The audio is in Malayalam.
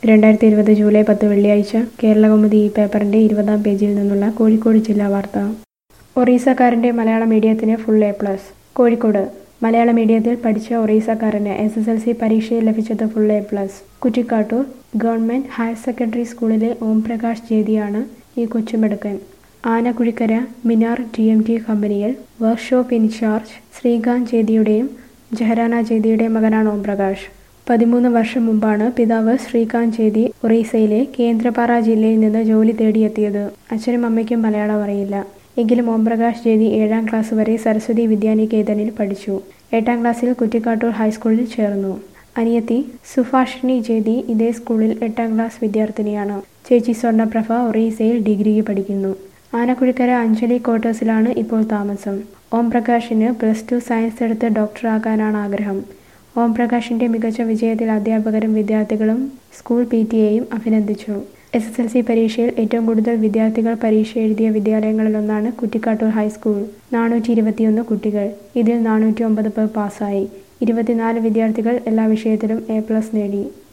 രണ്ടായിരത്തി ഇരുപത് ജൂലൈ പത്ത് വെള്ളിയാഴ്ച കേരളകൗമുദി ഈ പേപ്പറിന്റെ ഇരുപതാം പേജിൽ നിന്നുള്ള കോഴിക്കോട് ജില്ലാ വാർത്ത ഒറീസക്കാരന്റെ മലയാള മീഡിയത്തിന് ഫുൾ എ പ്ലസ് കോഴിക്കോട് മലയാള മീഡിയത്തിൽ പഠിച്ച ഒറീസക്കാരന് എസ് എസ് എൽ സി പരീക്ഷയിൽ ലഭിച്ചത് full A plus Kuttikkattoor government higher secondary സ്കൂളിലെ ഓംപ്രകാശ് ജേതിയാണ് ഈ കൊച്ചുമിടുക്കൻ Anakuzhikkara Minar T M T കമ്പനിയിൽ വർക്ക്ഷോപ്പ് ഇൻചാർജ് ശ്രീകാന്ത് ജേതിയുടെയും ജഹരാന ജേതിയുടെയും മകനാണ് ഓംപ്രകാശ് പതിമൂന്ന് വർഷം മുമ്പാണ് പിതാവ് ശ്രീകാന്ത് ചേതി ഒറീസയിലെ കേന്ദ്രപാറ ജില്ലയിൽ നിന്ന് ജോലി തേടിയെത്തിയത് അച്ഛനും അമ്മയ്ക്കും മലയാളം അറിയില്ല എങ്കിലും ഓംപ്രകാശ് ചേതി ഏഴാം ക്ലാസ് വരെ സരസ്വതി വിദ്യാനികേതനിൽ പഠിച്ചു എട്ടാം ക്ലാസ്സിൽ കുറ്റിക്കാട്ടൂർ ഹൈസ്കൂളിൽ ചേർന്നു അനിയത്തി സുഭാഷിണി ജേതി ഇതേ സ്കൂളിൽ എട്ടാം ക്ലാസ് വിദ്യാർത്ഥിനിയാണ് ചേച്ചി സ്വർണ്ണപ്രഭ ഒറീസയിൽ ഡിഗ്രിക്ക് പഠിക്കുന്നു ആനക്കുഴിക്കര അഞ്ജലി ക്വാർട്ടേഴ്സിലാണ് ഇപ്പോൾ താമസം ഓംപ്രകാശിന് പ്ലസ് ടു സയൻസ് എടുത്ത് ഡോക്ടറാകാനാണ് ആഗ്രഹം ഓംപ്രകാശിന്റെ മികച്ച വിജയത്തിൽ അധ്യാപകരും വിദ്യാർത്ഥികളും സ്കൂൾ പി ടി എയും അഭിനന്ദിച്ചു എസ് എസ് എൽ സി പരീക്ഷയിൽ ഏറ്റവും കൂടുതൽ വിദ്യാർത്ഥികൾ പരീക്ഷ എഴുതിയ വിദ്യാലയങ്ങളിലൊന്നാണ് കുറ്റിക്കാട്ടൂർ ഹൈസ്കൂൾ നാനൂറ്റി ഇരുപത്തിയൊന്ന് കുട്ടികൾ ഇതിൽ നാനൂറ്റി ഒമ്പത് പേർ പാസ്സായി ഇരുപത്തിനാല് വിദ്യാർത്ഥികൾ എല്ലാ വിഷയത്തിലും എ പ്ലസ് നേടി